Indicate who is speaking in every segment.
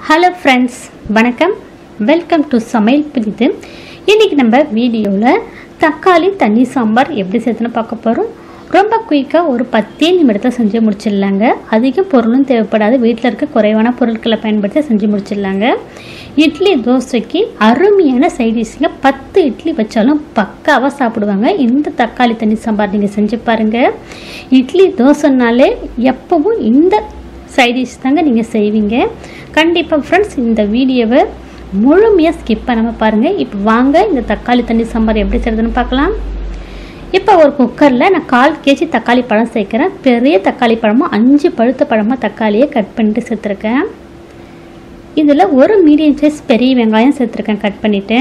Speaker 1: hello friends வணக்கம் welcome to சமையல் புதிது இன்றைக்கி நம்ம வீடியோவில் தக்காளி தண்ணி சாம்பார் எப்படி சேர்த்துன்னு பார்க்க போகிறோம் ரொம்ப குயிக்காக ஒரு பத்தே நிமிடத்தை செஞ்சு முடிச்சிடலாங்க அதிக பொருளும் தேவைப்படாது வீட்டில் இருக்க குறைவான பொருட்களை பயன்படுத்தி செஞ்சு முடிச்சிடலாங்க இட்லி தோசைக்கு அருமையான சைடிஷ்ங்க பத்து இட்லி வச்சாலும் பக்காவாக சாப்பிடுவாங்க இந்த தக்காளி தண்ணி சாம்பார் நீங்கள் செஞ்சு பாருங்கள் இட்லி தோசைனாலே எப்பவும் இந்த சைடிஷ் தாங்க நீங்கள் செய்வீங்க கண்டிப்பாக ஃப்ரெண்ட்ஸ் இந்த வீடியோவை முழுமையாக ஸ்கிப் பண்ணாமல் பாருங்கள் இப்போ வாங்க இந்த தக்காளி தண்ணி சாம்பார் எப்படி செய்கிறதுன்னு பார்க்கலாம் இப்போ ஒரு குக்கரில் நான் கால் கேஜி தக்காளி பழம் சேர்க்குறேன் பெரிய தக்காளி பழமும் அஞ்சு பழுத்த பழமாக தக்காளியை கட் பண்ணிட்டு சேர்த்துருக்கேன் இதில் ஒரு மீடியம் சைஸ் பெரிய வெங்காயம் சேர்த்துருக்கேன் கட் பண்ணிவிட்டு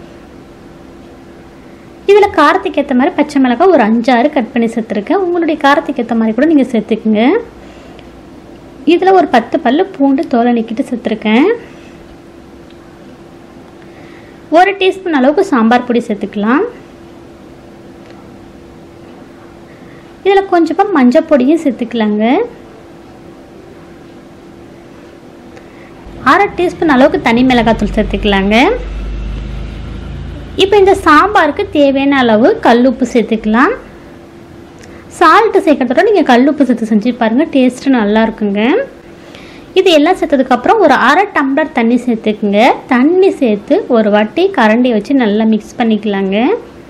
Speaker 1: இதில் காரத்துக்கு ஏற்ற மாதிரி பச்சை மிளகாய் ஒரு அஞ்சாறு கட் பண்ணி சேர்த்துருக்கேன் உங்களுடைய காரத்துக்கு ஏற்ற மாதிரி கூட நீங்கள் சேர்த்துக்குங்க இதில் ஒரு பத்து பல்லு பூண்டு தோலை நிக்கிட்டு சேர்த்துருக்கேன் ஒரு டீஸ்பூன் அளவுக்கு சாம்பார் பொடி சேர்த்துக்கலாம் இதில் கொஞ்சமாக மஞ்சள் பொடியும் சேர்த்துக்கலாங்க அரை டீஸ்பூன் அளவுக்கு தனி மிளகாத்தூள் சேர்த்துக்கலாங்க இப்போ இந்த சாம்பாருக்கு தேவையான அளவு கல் உப்பு சேர்த்துக்கலாம் சால்ட்டு சேர்க்கறதோட நீங்கள் கல் உப்பு சேர்த்து செஞ்சு பாருங்கள் டேஸ்ட்டு நல்லா இருக்குங்க இது எல்லாம் சேர்த்ததுக்கப்புறம் ஒரு அரை டம்ளர் தண்ணி சேர்த்துக்குங்க தண்ணி சேர்த்து ஒரு வாட்டி கரண்டி வச்சு நல்லா மிக்ஸ் பண்ணிக்கலாங்க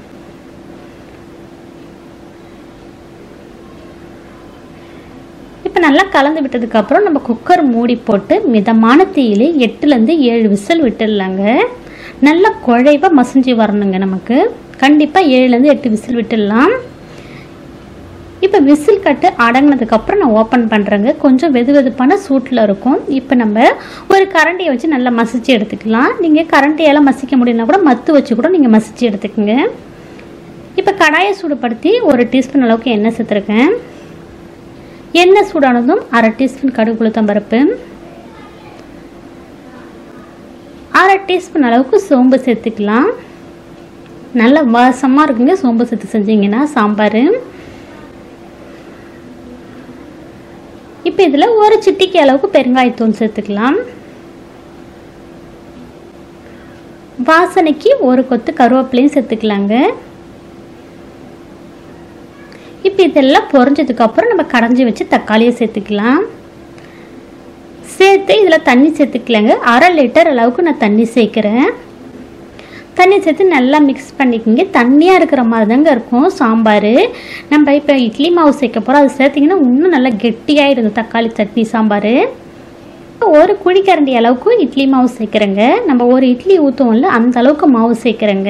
Speaker 1: இப்போ நல்லா கலந்து விட்டதுக்கப்புறம் நம்ம குக்கர் மூடி போட்டு மிதமான தீயிலே எட்டுலேருந்து ஏழு விசில் விட்டுடலாங்க நல்லா குழைவாக மசிஞ்சு வரணுங்க நமக்கு கண்டிப்பாக ஏழுலேருந்து எட்டு விசில் விட்டுடலாம் இப்போ விசில் கட்டு அடங்கினதுக்கப்புறம் நான் ஓப்பன் பண்ணுறேங்க கொஞ்சம் வெது வெதுப்பான சூட்டில் இருக்கும் இப்போ நம்ம ஒரு கரண்டியை வச்சு நல்லா மசிச்சு எடுத்துக்கலாம் நீங்கள் கரண்டியால் மசிக்க முடியும்னா கூட மத்து வச்சு கூட நீங்கள் மசிச்சு எடுத்துக்கோங்க இப்போ கடாயை சூடுபடுத்தி ஒரு டீஸ்பூன் அளவுக்கு எண்ணெய் சேர்த்துருக்கேன் எண்ணெய் சூடானதும் அரை டீஸ்பூன் கடுகு உளுத்தம் பருப்பு அரை டீஸ்பூன் அளவுக்கு சோம்பு சேர்த்துக்கலாம் நல்ல வாசமாக இருக்குங்க சோம்பு சேர்த்து செஞ்சீங்கன்னா சாம்பார் இப்போ இதில் ஒரு சிட்டிக்கு அளவுக்கு பெருங்காயத்தூள் சேர்த்துக்கலாம் வாசனைக்கு ஒரு கொத்து கருவேப்பிலையும் சேர்த்துக்கலாங்க இப்போ இதெல்லாம் பொறிஞ்சதுக்கப்புறம் நம்ம கடைஞ்சி வச்சு தக்காளியை சேர்த்துக்கலாம் சேர்த்து இதில் தண்ணி சேர்த்துக்கலாங்க அரை லிட்டர் அளவுக்கு நான் தண்ணி சேர்க்குறேன் தண்ணி சேர்த்து நல்லா மிக்ஸ் பண்ணிக்கோங்க தண்ணியாக இருக்கிற மாதிரி தாங்க இருக்கும் சாம்பார் நம்ம இப்போ இட்லி மாவு சேர்க்க போகிறோம் அது சேர்த்திங்கன்னா இன்னும் நல்லா கெட்டியாகிடுங்க தக்காளி சட்னி சாம்பார் ஒரு குழிக்கரண்டி அளவுக்கு இட்லி மாவு சேர்க்குறேங்க நம்ம ஒரு இட்லி ஊற்றுவோம்ல அந்த அளவுக்கு மாவு சேர்க்குறேங்க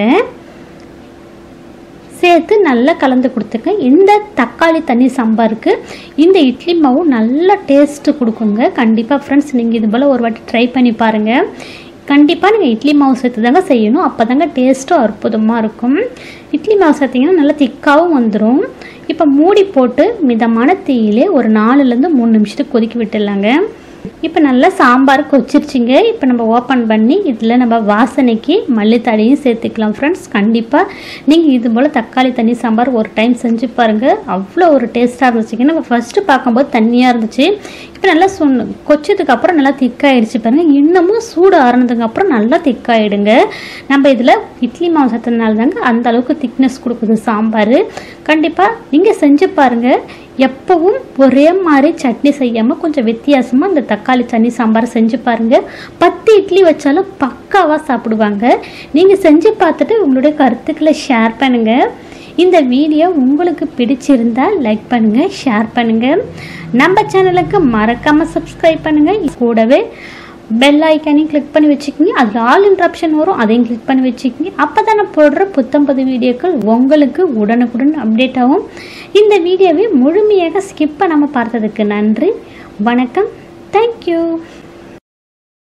Speaker 1: சேர்த்து நல்லா கலந்து கொடுத்துக்க இந்த தக்காளி தண்ணி சாம்பாருக்கு இந்த இட்லி மாவு நல்ல டேஸ்ட்டு கொடுக்குங்க கண்டிப்பாக ஃப்ரெண்ட்ஸ் நீங்கள் இது போல் ஒரு வாட்டி ட்ரை பண்ணி பாருங்கள் கண்டிப்பாக நீங்கள் இட்லி மாவு சேர்த்து தாங்க செய்யணும் அப்போ தாங்க டேஸ்ட்டும் அற்புதமாக இருக்கும் இட்லி மாவு சேர்த்திங்கன்னா நல்லா திக்காகவும் வந்துடும் இப்போ மூடி போட்டு மிதமான தீயிலே ஒரு நாலுலேருந்து மூணு நிமிஷத்துக்கு கொதிக்க விட்டுடலாங்க இப்போ நல்லா சாம்பார் கொச்சிருச்சிங்க இப்போ நம்ம ஓப்பன் பண்ணி இதில் நம்ம வாசனைக்கு மல்லித்தழையும் சேர்த்துக்கலாம் ஃப்ரெண்ட்ஸ் கண்டிப்பாக நீங்கள் இது போல் தக்காளி தண்ணி சாம்பார் ஒரு டைம் செஞ்சு பாருங்கள் அவ்வளோ ஒரு டேஸ்ட்டாக இருந்துச்சுங்க நம்ம ஃபஸ்ட்டு பார்க்கும்போது தண்ணியாக இருந்துச்சு இப்போ நல்லா சொன்ன கொச்சதுக்கப்புறம் நல்லா திக்காயிடுச்சு பாருங்கள் இன்னமும் சூடு ஆறுனதுக்கு அப்புறம் நல்லா திக்காயிடுங்க நம்ம இதில் இட்லி மாவு சேர்த்ததுனால தாங்க அந்த அளவுக்கு திக்னஸ் கொடுக்குது சாம்பார் கண்டிப்பாக நீங்கள் செஞ்சு பாருங்கள் எப்பவும் ஒரே மாதிரி சட்னி செய்யாமல் கொஞ்சம் வித்தியாசமாக இந்த தக்காளி சட்னி சாம்பார் செஞ்சு பாருங்கள் பத்து இட்லி வச்சாலும் பக்காவாக சாப்பிடுவாங்க நீங்கள் செஞ்சு பார்த்துட்டு உங்களுடைய கருத்துக்களை ஷேர் பண்ணுங்கள் இந்த வீடியோ உங்களுக்கு பிடிச்சிருந்தால் லைக் பண்ணுங்கள் ஷேர் பண்ணுங்கள் நம்ம சேனலுக்கு மறக்காமல் சப்ஸ்கிரைப் பண்ணுங்கள் கூடவே பெல் ஐக்கானையும் கிளிக் பண்ணி வச்சுக்கிங்க அதில் ஆல் இன்ட்ரப்ஷன் வரும் அதையும் கிளிக் பண்ணி வச்சுக்கிங்க அப்போ தானே போடுற புத்தம்பது வீடியோக்கள் உங்களுக்கு உடனுக்குடன் அப்டேட் ஆகும் இந்த வீடியோவை முழுமையாக ஸ்கிப் பண்ணாமல் பார்த்ததுக்கு நன்றி வணக்கம் தேங்க்யூ